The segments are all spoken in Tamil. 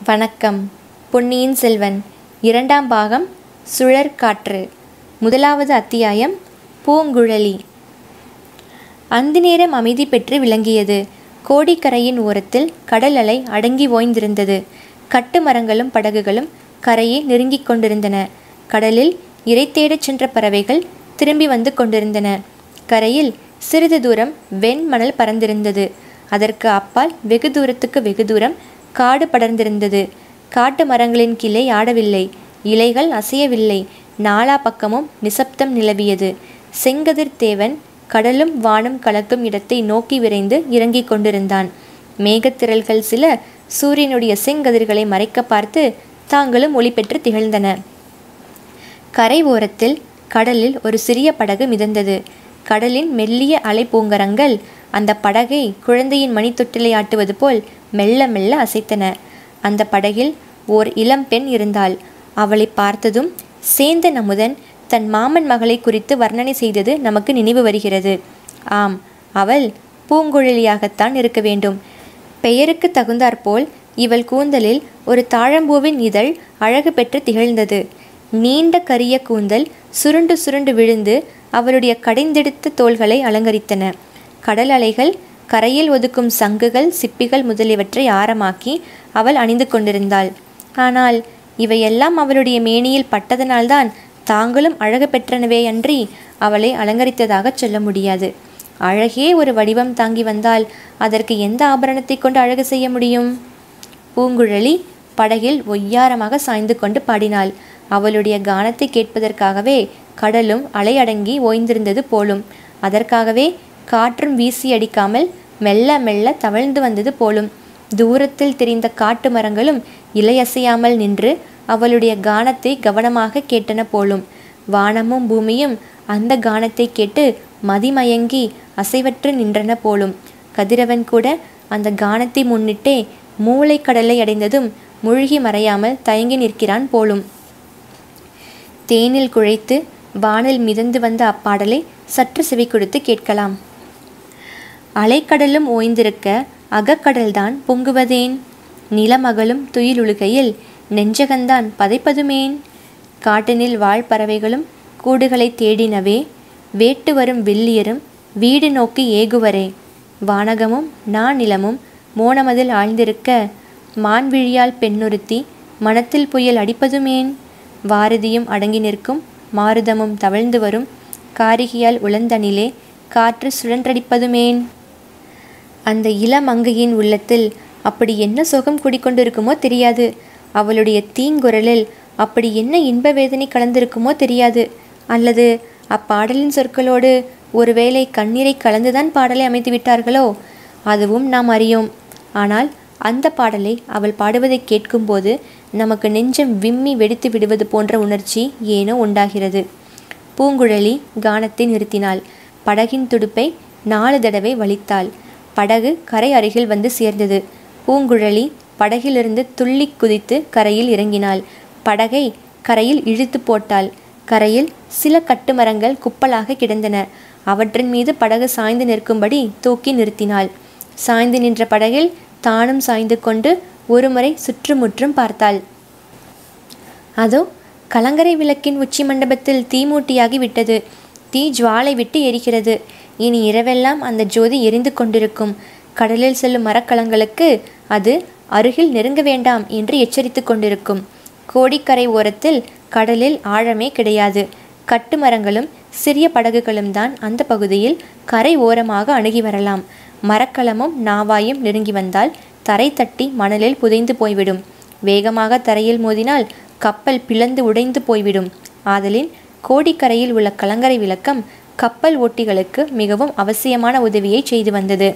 வணக்கம் பொன்னியின் செல்வன் இரண்டாம் பாகம் சுழற்காற்று முதலாவது அத்தியாயம் பூங்குழலி அந்தி நேரம் அமைதி பெற்று விளங்கியது கோடிக்கரையின் ஓரத்தில் கடல் அலை அடங்கி ஓய்ந்திருந்தது கட்டு மரங்களும் படகுகளும் கரையை நெருங்கிக் கொண்டிருந்தன கடலில் இரை தேடச் சென்ற பறவைகள் திரும்பி வந்து கொண்டிருந்தன கரையில் சிறிது தூரம் வெண்மணல் பறந்திருந்தது அதற்கு அப்பால் வெகு தூரத்துக்கு வெகு தூரம் காடு படர்ந்திருந்தது காட்டு மரங்களின் கிளை ஆடவில்லை இலைகள் அசையவில்லை நாலா பக்கமும் நிசப்தம் நிலவியது செங்கதிர் தேவன் கடலும் வானும் கலக்கும் இடத்தை நோக்கி விரைந்து இறங்கிக் கொண்டிருந்தான் மேகத்திரள்கள் சில சூரியனுடைய செங்கதிர்களை மறைக்க பார்த்து தாங்களும் ஒளி பெற்று திகழ்ந்தன கரை ஓரத்தில் கடலில் ஒரு சிறிய படகு மிதந்தது கடலின் மெல்லிய அலை பூங்கரங்கள் அந்த படகை குழந்தையின் மணித்தொட்டிலை ஆட்டுவது போல் மெல்ல மெல்ல அசைத்தன அந்த படகில் ஓர் இளம் பெண் இருந்தாள் அவளை பார்த்ததும் சேந்தன் அமுதன் தன் மாமன் மகளை குறித்து வர்ணனை செய்தது நமக்கு நினைவு வருகிறது ஆம் அவள் பூங்குழலியாகத்தான் இருக்க வேண்டும் பெயருக்கு தகுந்தாற்போல் இவள் கூந்தலில் ஒரு தாழம்பூவின் இதழ் அழகு பெற்று திகழ்ந்தது நீண்ட கரிய கூந்தல் சுருண்டு சுருண்டு விழுந்து அவளுடைய கடைந்தெடுத்த தோள்களை அலங்கரித்தன கடல் அலைகள் கரையில் ஒதுக்கும் சங்குகள் சிப்பிகள் முதலியவற்றை ஆரமாக்கி அவள் அணிந்து கொண்டிருந்தாள் ஆனால் இவையெல்லாம் அவளுடைய மேனியில் பட்டதனால்தான் தாங்களும் அழகு பெற்றனவே அன்றி அவளை அலங்கரித்ததாகச் சொல்ல முடியாது அழகே ஒரு வடிவம் தாங்கி வந்தால் அதற்கு எந்த ஆபரணத்தை கொண்டு அழகு செய்ய முடியும் பூங்குழலி படகில் ஒய்யாரமாக சாய்ந்து கொண்டு பாடினாள் அவளுடைய கானத்தை கேட்பதற்காகவே கடலும் அலையடங்கி ஓய்ந்திருந்தது போலும் அதற்காகவே காற்றும் வீசி அடிக்காமல் மெல்ல மெல்ல தவழ்ந்து வந்தது போலும் தூரத்தில் தெரிந்த காட்டு மரங்களும் இலையசையாமல் நின்று அவளுடைய கானத்தை கவனமாக கேட்டன போலும் வானமும் பூமியும் அந்த கானத்தை கேட்டு மதிமயங்கி அசைவற்று நின்றன போலும் கதிரவன் கூட அந்த கானத்தை முன்னிட்டே மூளை கடலை அடைந்ததும் மூழ்கி மறையாமல் தயங்கி நிற்கிறான் போலும் தேனில் குழைத்து வானில் மிதந்து வந்த அப்பாடலை சற்று செவி கொடுத்து கேட்கலாம் அலைக்கடலும் ஓய்ந்திருக்க அகக்கடல்தான் பொங்குவதேன் நிலமகளும் துயிலுழுகையில் நெஞ்சகந்தான் பதைப்பதுமேன் காட்டினில் வாழ் பறவைகளும் கூடுகளை தேடினவே வேட்டு வரும் வில்லியரும் வீடு நோக்கி ஏகுவரே வானகமும் நாநிலமும் மோனமதில் ஆழ்ந்திருக்க மான்விழியால் பெண்ணுறுத்தி மனத்தில் புயல் அடிப்பதுமேன் வாரதியும் அடங்கி நிற்கும் மாருதமும் தவழ்ந்து வரும் காரிகையால் உளந்தனிலே காற்று சுழன்றடிப்பதுமேன் அந்த இளமங்கையின் உள்ளத்தில் அப்படி என்ன சுகம் குடிக்கொண்டிருக்குமோ தெரியாது அவளுடைய தீங்குரலில் அப்படி என்ன இன்ப வேதனை கலந்திருக்குமோ தெரியாது அல்லது அப்பாடலின் சொற்களோடு ஒருவேளை கண்ணீரை கலந்துதான் பாடலை அமைத்து விட்டார்களோ அதுவும் நாம் அறியோம் ஆனால் அந்த பாடலை அவள் பாடுவதை கேட்கும்போது நமக்கு நெஞ்சம் விம்மி வெடித்து விடுவது போன்ற உணர்ச்சி ஏனோ உண்டாகிறது பூங்குழலி கானத்தை நிறுத்தினாள் படகின் துடுப்பை நாலு தடவை வலித்தாள் படகு கரை அருகில் வந்து சேர்ந்தது பூங்குழலி படகிலிருந்து துள்ளி குதித்து கரையில் இறங்கினாள் படகை கரையில் இழுத்து போட்டாள் கரையில் சில கட்டுமரங்கள் குப்பலாக கிடந்தன அவற்றின் மீது படகு சாய்ந்து நிற்கும்படி தூக்கி நிறுத்தினாள் சாய்ந்து நின்ற படகில் தானும் சாய்ந்து கொண்டு ஒருமுறை சுற்றுமுற்றும் பார்த்தாள் அதோ கலங்கரை விளக்கின் உச்சி மண்டபத்தில் தீமூட்டியாகி விட்டது தீ ஜுவாலை விட்டு எரிகிறது இனி இரவெல்லாம் அந்த ஜோதி எரிந்து கொண்டிருக்கும் கடலில் செல்லும் மரக்கலங்களுக்கு அது அருகில் நெருங்க வேண்டாம் என்று எச்சரித்து கொண்டிருக்கும் கோடிக்கரை ஓரத்தில் கடலில் ஆழமே கிடையாது கட்டுமரங்களும் சிறிய படகுகளும் தான் அந்த பகுதியில் கரை ஓரமாக அணுகி வரலாம் மரக்கலமும் நாவாயும் நெருங்கி வந்தால் தரை தட்டி மணலில் புதைந்து போய்விடும் வேகமாக தரையில் மோதினால் கப்பல் பிளந்து உடைந்து போய்விடும் ஆதலின் கோடிக்கரையில் உள்ள கலங்கரை விளக்கம் கப்பல் ஓட்டிகளுக்கு மிகவும் அவசியமான உதவியை செய்து வந்தது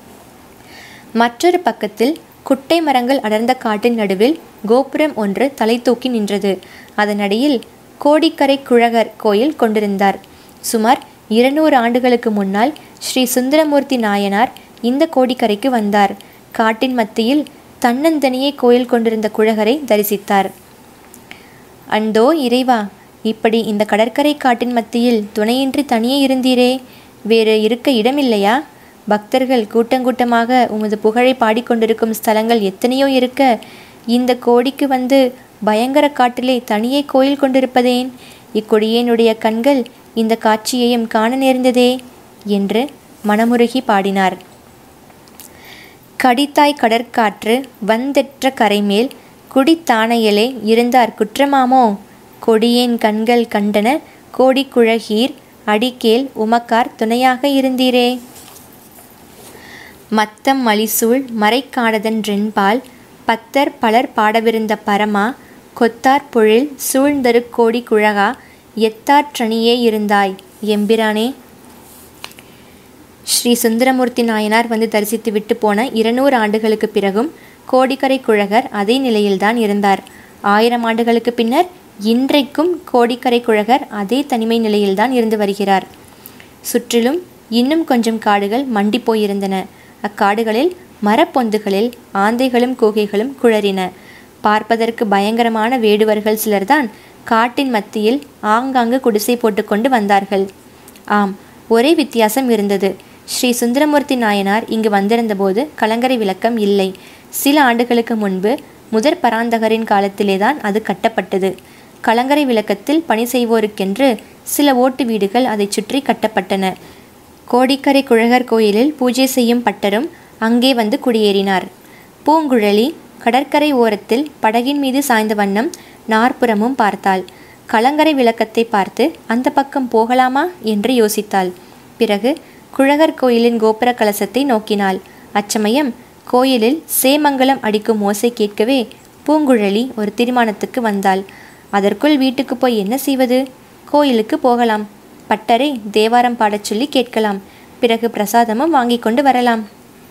மற்றொரு பக்கத்தில் குட்டை மரங்கள் அடர்ந்த காட்டின் நடுவில் கோபுரம் ஒன்று தலை தூக்கி நின்றது அதன் அடியில் கோடிக்கரை குழகர் கோயில் கொண்டிருந்தார் சுமார் இருநூறு ஆண்டுகளுக்கு முன்னால் ஸ்ரீ சுந்தரமூர்த்தி நாயனார் இந்த கோடிக்கரைக்கு வந்தார் காட்டின் மத்தியில் தன்னந்தனியே கோயில் கொண்டிருந்த குழகரை தரிசித்தார் அண்டோ இறைவா இப்படி இந்த கடற்கரை காட்டின் மத்தியில் துணையின்றி தனியே இருந்தீரே வேறு இருக்க இடமில்லையா பக்தர்கள் கூட்டங்கூட்டமாக உமது புகழை பாடிக்கொண்டிருக்கும் ஸ்தலங்கள் எத்தனையோ இருக்க இந்த கோடிக்கு வந்து பயங்கர காட்டிலே தனியே கோயில் கொண்டிருப்பதேன் இக்கொடியேனுடைய கண்கள் இந்த காட்சியையும் காண நேர்ந்ததே என்று மனமுருகி பாடினார் கடித்தாய் கடற்காற்று வந்தெற்ற கரைமேல் குடித்தானையலே இருந்தார் குற்றமாமோ கொடியேன் கண்கள் கண்டன கோடி குழகீர் அடிக்கேல் உமக்கார் துணையாக இருந்தீரே மத்தம் மலிசூழ் மறைக்காடதன்றென்பால் பத்தர் பலர் பாடவிருந்த பரமா கொத்தார் பொழில் சூழ்ந்தரு கோடி குழகா எத்தாற்றணியே இருந்தாய் எம்பிரானே ஸ்ரீ சுந்தரமூர்த்தி நாயனார் வந்து தரிசித்து விட்டு போன இருநூறு ஆண்டுகளுக்கு பிறகும் கோடிக்கரை குழகர் அதே நிலையில்தான் இருந்தார் ஆயிரம் ஆண்டுகளுக்கு பின்னர் இன்றைக்கும் கோடிக்கரை குழகர் அதே தனிமை நிலையில்தான் இருந்து வருகிறார் சுற்றிலும் இன்னும் கொஞ்சம் காடுகள் மண்டி போயிருந்தன அக்காடுகளில் மரப்பொந்துகளில் ஆந்தைகளும் கூகைகளும் குழறின பார்ப்பதற்கு பயங்கரமான வேடுவர்கள் சிலர்தான் காட்டின் மத்தியில் ஆங்காங்கு குடிசை போட்டுக்கொண்டு வந்தார்கள் ஆம் ஒரே வித்தியாசம் இருந்தது ஸ்ரீ சுந்தரமூர்த்தி நாயனார் இங்கு வந்திருந்தபோது கலங்கரை விளக்கம் இல்லை சில ஆண்டுகளுக்கு முன்பு முதற் பராந்தகரின் காலத்திலேதான் அது கட்டப்பட்டது கலங்கரை விளக்கத்தில் பணி செய்வோருக்கென்று சில ஓட்டு வீடுகள் அதைச் சுற்றி கட்டப்பட்டன கோடிக்கரை குழகர் கோயிலில் பூஜை செய்யும் பட்டரும் அங்கே வந்து குடியேறினார் பூங்குழலி கடற்கரை ஓரத்தில் படகின் மீது சாய்ந்த வண்ணம் நாற்புறமும் பார்த்தாள் கலங்கரை விளக்கத்தை பார்த்து அந்த பக்கம் போகலாமா என்று யோசித்தாள் பிறகு குழகர் கோயிலின் கோபுர கலசத்தை நோக்கினாள் அச்சமயம் கோயிலில் சேமங்கலம் அடிக்கும் ஓசை கேட்கவே பூங்குழலி ஒரு தீர்மானத்துக்கு வந்தாள் அதற்குள் வீட்டுக்கு போய் என்ன செய்வது கோயிலுக்கு போகலாம் பட்டரை தேவாரம் பாடச் சொல்லி கேட்கலாம் பிறகு பிரசாதமும் வாங்கி கொண்டு வரலாம்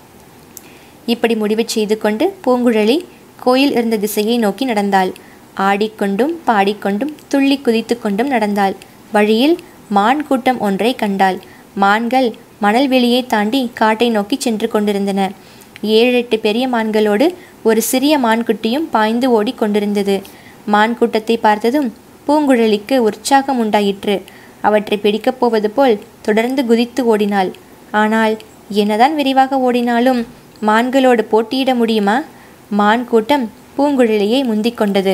இப்படி முடிவு செய்து கொண்டு பூங்குழலி கோயில் இருந்த திசையை நோக்கி நடந்தாள் ஆடிக்கொண்டும் பாடிக்கொண்டும் துள்ளி குதித்து கொண்டும் நடந்தாள் வழியில் மான் கூட்டம் ஒன்றை கண்டாள் மான்கள் மணல் வெளியை தாண்டி காட்டை நோக்கி சென்று கொண்டிருந்தன ஏழு எட்டு பெரிய மான்களோடு ஒரு சிறிய மான்குட்டியும் பாய்ந்து ஓடி கொண்டிருந்தது மான் கூட்டத்தை பார்த்ததும் பூங்குழலிக்கு உற்சாகம் உண்டாயிற்று அவற்றை பிடிக்கப் போவது போல் தொடர்ந்து குதித்து ஓடினாள் ஆனால் என்னதான் விரைவாக ஓடினாலும் மான்களோடு போட்டியிட முடியுமா மான் கூட்டம் பூங்குழலியை முந்திக் கொண்டது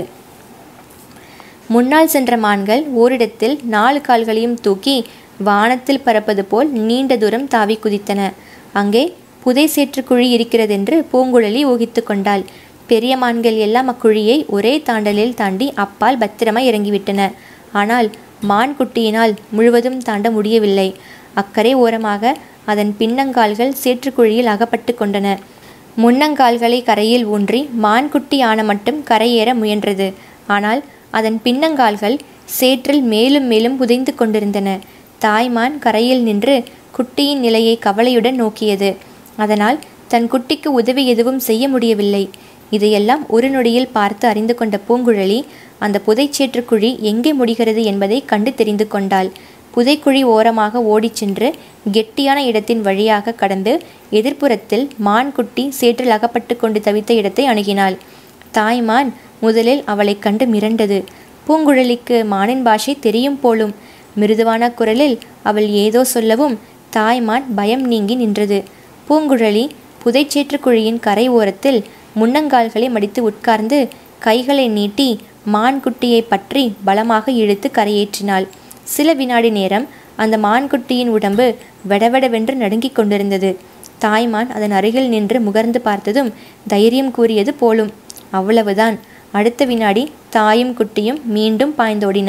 முன்னால் சென்ற மான்கள் ஓரிடத்தில் நாலு கால்களையும் தூக்கி வானத்தில் பறப்பது போல் நீண்ட தூரம் தாவி குதித்தன அங்கே புதை சேற்று குழி இருக்கிறதென்று பூங்குழலி ஊகித்து கொண்டாள் பெரிய மான்கள் எல்லாம் அக்குழியை ஒரே தாண்டலில் தாண்டி அப்பால் பத்திரமாய் இறங்கிவிட்டன ஆனால் மான் குட்டியினால் முழுவதும் தாண்ட முடியவில்லை அக்கறை ஓரமாக அதன் பின்னங்கால்கள் சேற்றுக்குழியில் அகப்பட்டு கொண்டன முன்னங்கால்களை கரையில் ஊன்றி மான்குட்டி ஆன மட்டும் கரையேற முயன்றது ஆனால் அதன் பின்னங்கால்கள் சேற்றில் மேலும் மேலும் புதைந்து கொண்டிருந்தன தாய்மான் கரையில் நின்று குட்டியின் நிலையை கவலையுடன் நோக்கியது அதனால் தன் குட்டிக்கு உதவி எதுவும் செய்ய முடியவில்லை இதையெல்லாம் ஒரு நொடியில் பார்த்து அறிந்து கொண்ட பூங்குழலி அந்த புதைச்சேற்றுக்குழி எங்கே முடிகிறது என்பதை கண்டு தெரிந்து கொண்டாள் புதைக்குழி ஓரமாக ஓடிச் சென்று கெட்டியான இடத்தின் வழியாக கடந்து எதிர்ப்புறத்தில் மான் குட்டி சேற்றில் அகப்பட்டு கொண்டு தவித்த இடத்தை அணுகினாள் தாய்மான் முதலில் அவளைக் கண்டு மிரண்டது பூங்குழலிக்கு மானின் பாஷை தெரியும் போலும் மிருதுவான குரலில் அவள் ஏதோ சொல்லவும் தாய்மான் பயம் நீங்கி நின்றது பூங்குழலி புதைச்சேற்றுக்குழியின் கரை ஓரத்தில் முன்னங்கால்களை மடித்து உட்கார்ந்து கைகளை நீட்டி மான்குட்டியை பற்றி பலமாக இழுத்து கரையேற்றினாள் சில வினாடி நேரம் அந்த மான்குட்டியின் உடம்பு வெடவெடவென்று நடுங்கிக் கொண்டிருந்தது தாய்மான் அதன் அருகில் நின்று முகர்ந்து பார்த்ததும் தைரியம் கூறியது போலும் அவ்வளவுதான் அடுத்த வினாடி தாயும் குட்டியும் மீண்டும் பாய்ந்தோடின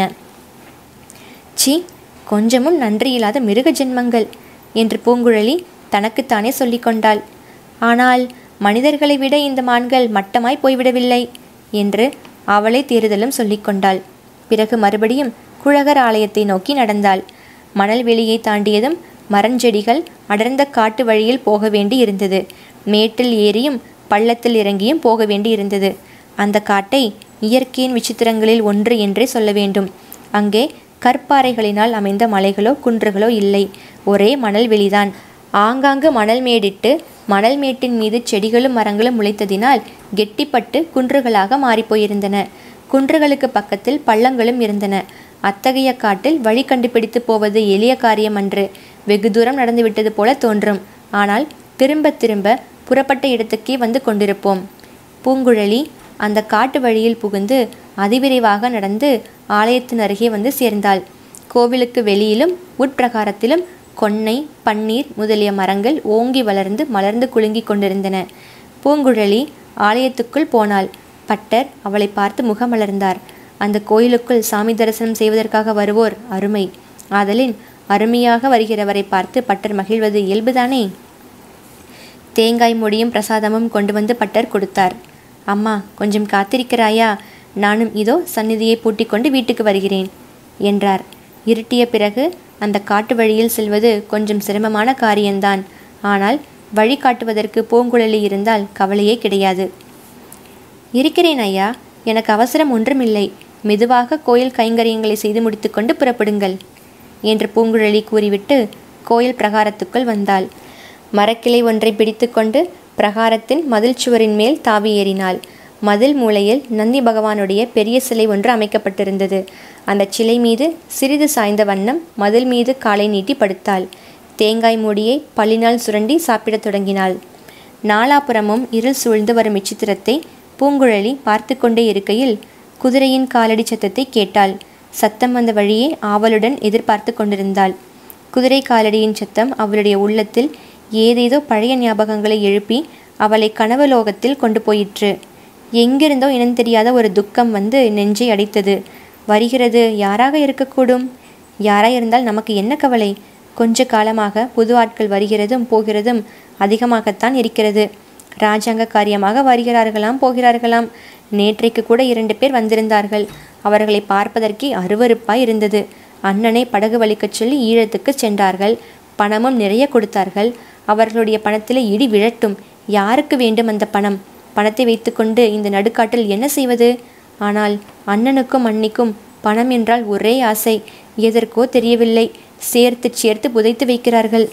சி கொஞ்சமும் நன்றியில்லாத மிருக ஜென்மங்கள் என்று பூங்குழலி தனக்குத்தானே சொல்லிக்கொண்டாள் ஆனால் மனிதர்களை விட இந்த மான்கள் மட்டமாய் போய்விடவில்லை என்று அவளை தேறுதலும் சொல்லிக்கொண்டாள் பிறகு மறுபடியும் குழகர் ஆலயத்தை நோக்கி நடந்தாள் மணல் வெளியை தாண்டியதும் மரஞ்செடிகள் அடர்ந்த காட்டு வழியில் போக வேண்டி இருந்தது மேட்டில் ஏறியும் பள்ளத்தில் இறங்கியும் போக வேண்டி இருந்தது அந்த காட்டை இயற்கையின் விசித்திரங்களில் ஒன்று என்றே சொல்ல வேண்டும் அங்கே கற்பாறைகளினால் அமைந்த மலைகளோ குன்றுகளோ இல்லை ஒரே மணல் வெளிதான் ஆங்காங்கு மணல் மேடிட்டு மணல் மேட்டின் மீது செடிகளும் மரங்களும் முளைத்ததினால் கெட்டிப்பட்டு குன்றுகளாக மாறிப்போயிருந்தன குன்றுகளுக்கு பக்கத்தில் பள்ளங்களும் இருந்தன அத்தகைய காட்டில் வழி கண்டுபிடித்து போவது எளிய காரியம் அன்று வெகு தூரம் நடந்துவிட்டது போல தோன்றும் ஆனால் திரும்ப திரும்ப புறப்பட்ட இடத்துக்கே வந்து கொண்டிருப்போம் பூங்குழலி அந்த காட்டு வழியில் புகுந்து அதிவிரைவாக நடந்து ஆலயத்தின் அருகே வந்து சேர்ந்தாள் கோவிலுக்கு வெளியிலும் உட்பிரகாரத்திலும் கொன்னை பன்னீர் முதலிய மரங்கள் ஓங்கி வளர்ந்து மலர்ந்து குலுங்கி கொண்டிருந்தன பூங்குழலி ஆலயத்துக்குள் போனாள் பட்டர் அவளை பார்த்து முகமலர்ந்தார் அந்த கோயிலுக்குள் சாமி தரிசனம் செய்வதற்காக வருவோர் அருமை ஆதலின் அருமையாக வருகிறவரை பார்த்து பட்டர் மகிழ்வது இயல்புதானே தேங்காய் முடியும் பிரசாதமும் கொண்டு வந்து பட்டர் கொடுத்தார் அம்மா கொஞ்சம் காத்திருக்கிறாயா நானும் இதோ சந்நிதியை பூட்டிக் கொண்டு வீட்டுக்கு வருகிறேன் என்றார் இருட்டிய பிறகு அந்த காட்டு வழியில் செல்வது கொஞ்சம் சிரமமான காரியம்தான் ஆனால் வழி காட்டுவதற்கு பூங்குழலி இருந்தால் கவலையே கிடையாது இருக்கிறேன் ஐயா எனக்கு அவசரம் ஒன்றுமில்லை மெதுவாக கோயில் கைங்கரியங்களை செய்து முடித்துக்கொண்டு புறப்படுங்கள் என்று பூங்குழலி கூறிவிட்டு கோயில் பிரகாரத்துக்குள் வந்தாள் மரக்கிளை ஒன்றை பிடித்துக்கொண்டு பிரகாரத்தின் மதில் சுவரின் மேல் தாவி ஏறினாள் மதில் மூலையில் நந்தி பகவானுடைய பெரிய சிலை ஒன்று அமைக்கப்பட்டிருந்தது அந்த சிலை மீது சிறிது சாய்ந்த வண்ணம் மதில் மீது காலை நீட்டி படுத்தாள் தேங்காய் மூடியை பல்லினால் சுரண்டி சாப்பிடத் தொடங்கினாள் நாலாபுறமும் இருள் சூழ்ந்து வரும் இச்சித்திரத்தை பூங்குழலி பார்த்து கொண்டே இருக்கையில் குதிரையின் காலடி சத்தத்தை கேட்டாள் சத்தம் வந்த வழியே ஆவலுடன் எதிர்பார்த்து கொண்டிருந்தாள் குதிரை காலடியின் சத்தம் அவளுடைய உள்ளத்தில் ஏதேதோ பழைய ஞாபகங்களை எழுப்பி அவளை கனவலோகத்தில் கொண்டு போயிற்று எங்கிருந்தோ இனம் தெரியாத ஒரு துக்கம் வந்து நெஞ்சை அடைத்தது வருகிறது யாராக இருக்கக்கூடும் யாராக இருந்தால் நமக்கு என்ன கவலை கொஞ்ச காலமாக புது ஆட்கள் வருகிறதும் போகிறதும் அதிகமாகத்தான் இருக்கிறது ராஜாங்க காரியமாக வருகிறார்களாம் போகிறார்களாம் நேற்றைக்கு கூட இரண்டு பேர் வந்திருந்தார்கள் அவர்களை பார்ப்பதற்கே அருவருப்பாய் இருந்தது அண்ணனை படகு வலிக்கச் சொல்லி ஈழத்துக்கு சென்றார்கள் பணமும் நிறைய கொடுத்தார்கள் அவர்களுடைய பணத்தில் இடி விழட்டும் யாருக்கு வேண்டும் அந்த பணம் பணத்தை வைத்துக்கொண்டு இந்த நடுக்காட்டில் என்ன செய்வது ஆனால் அண்ணனுக்கும் அன்னிக்கும் பணம் என்றால் ஒரே ஆசை எதற்கோ தெரியவில்லை சேர்த்து சேர்த்து புதைத்து வைக்கிறார்கள்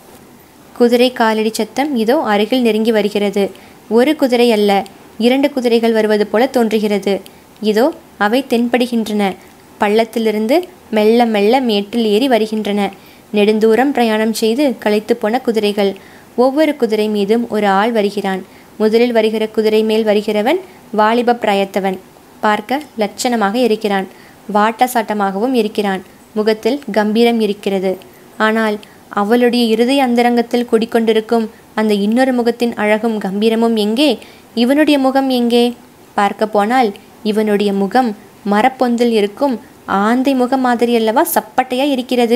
குதிரை காலடி சத்தம் இதோ அருகில் நெருங்கி வருகிறது ஒரு குதிரை அல்ல இரண்டு குதிரைகள் வருவது போல தோன்றுகிறது இதோ அவை தென்படுகின்றன பள்ளத்திலிருந்து மெல்ல மெல்ல மேட்டில் ஏறி வருகின்றன நெடுந்தூரம் பிரயாணம் செய்து களைத்து போன குதிரைகள் ஒவ்வொரு குதிரை மீதும் ஒரு ஆள் வருகிறான் முதலில் வருகிற குதிரை மேல் வருகிறவன் வாலிப பிராயத்தவன் பார்க்க லட்சணமாக இருக்கிறான் வாட்ட சாட்டமாகவும் இருக்கிறான் முகத்தில் கம்பீரம் இருக்கிறது ஆனால் அவளுடைய இருதய அந்தரங்கத்தில் குடிக்கொண்டிருக்கும் அந்த இன்னொரு முகத்தின் அழகும் கம்பீரமும் எங்கே இவனுடைய முகம் எங்கே பார்க்க போனால் இவனுடைய முகம் மரப்பொந்தில் இருக்கும் ஆந்தை முகம் மாதிரி அல்லவா சப்பட்டையா இருக்கிறது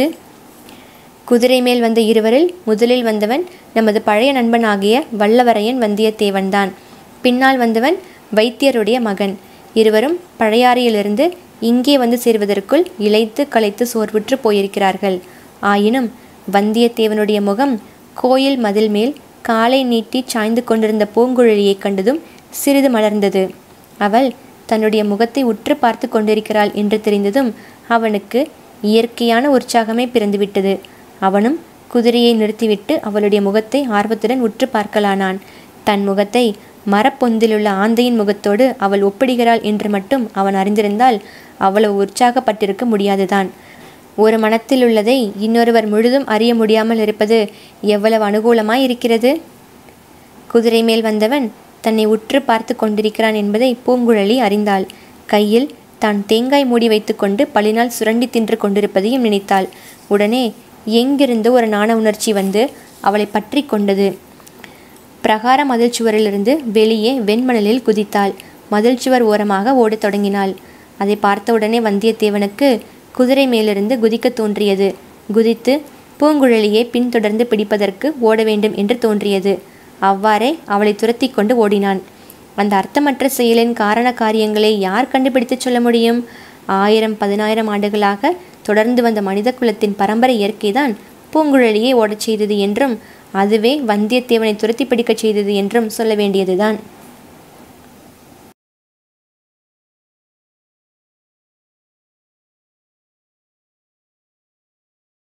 குதிரை மேல் வந்த இருவரில் முதலில் வந்தவன் நமது பழைய நண்பனாகிய வல்லவரையன் வந்தியத்தேவன்தான் பின்னால் வந்தவன் வைத்தியருடைய மகன் இருவரும் பழையாறையிலிருந்து இங்கே வந்து சேர்வதற்குள் இளைத்து களைத்து சோர்வுற்று போயிருக்கிறார்கள் ஆயினும் வந்தியத்தேவனுடைய முகம் கோயில் மதில் மேல் காலை நீட்டி சாய்ந்து கொண்டிருந்த பூங்குழலியைக் கண்டதும் சிறிது மலர்ந்தது அவள் தன்னுடைய முகத்தை உற்று பார்த்து கொண்டிருக்கிறாள் என்று தெரிந்ததும் அவனுக்கு இயற்கையான உற்சாகமே பிறந்துவிட்டது அவனும் குதிரையை நிறுத்திவிட்டு அவளுடைய முகத்தை ஆர்வத்துடன் உற்று பார்க்கலானான் தன் முகத்தை மரப்பொந்திலுள்ள ஆந்தையின் முகத்தோடு அவள் ஒப்பிடுகிறாள் என்று மட்டும் அவன் அறிந்திருந்தால் அவ்வளவு உற்சாகப்பட்டிருக்க முடியாதுதான் ஒரு மனத்தில் உள்ளதை இன்னொருவர் முழுதும் அறிய முடியாமல் இருப்பது எவ்வளவு அனுகூலமாய் இருக்கிறது குதிரை மேல் வந்தவன் தன்னை உற்று பார்த்து கொண்டிருக்கிறான் என்பதை பூங்குழலி அறிந்தாள் கையில் தான் தேங்காய் மூடி வைத்துக்கொண்டு பழினால் சுரண்டி தின்று கொண்டிருப்பதையும் நினைத்தாள் உடனே எங்கிருந்து ஒரு நாண உணர்ச்சி வந்து அவளை பற்றி கொண்டது பிரகார மதில் சுவரிலிருந்து வெளியே வெண்மணலில் குதித்தாள் மதில் சுவர் ஓரமாக ஓடத் தொடங்கினாள் அதை பார்த்தவுடனே வந்தியத்தேவனுக்கு குதிரை மேலிருந்து குதிக்க தோன்றியது குதித்து பூங்குழலியை பின்தொடர்ந்து பிடிப்பதற்கு ஓட வேண்டும் என்று தோன்றியது அவ்வாறே அவளை துரத்தி கொண்டு ஓடினான் அந்த அர்த்தமற்ற செயலின் காரண காரியங்களை யார் கண்டுபிடித்துச் சொல்ல முடியும் ஆயிரம் பதினாயிரம் ஆண்டுகளாக தொடர்ந்து வந்த மனித குலத்தின் பரம்பரை இயற்கைதான் பூங்குழலியை ஓடச் செய்தது என்றும் அதுவே வந்தியத்தேவனை துரத்தி பிடிக்கச் செய்தது என்றும் சொல்ல வேண்டியதுதான்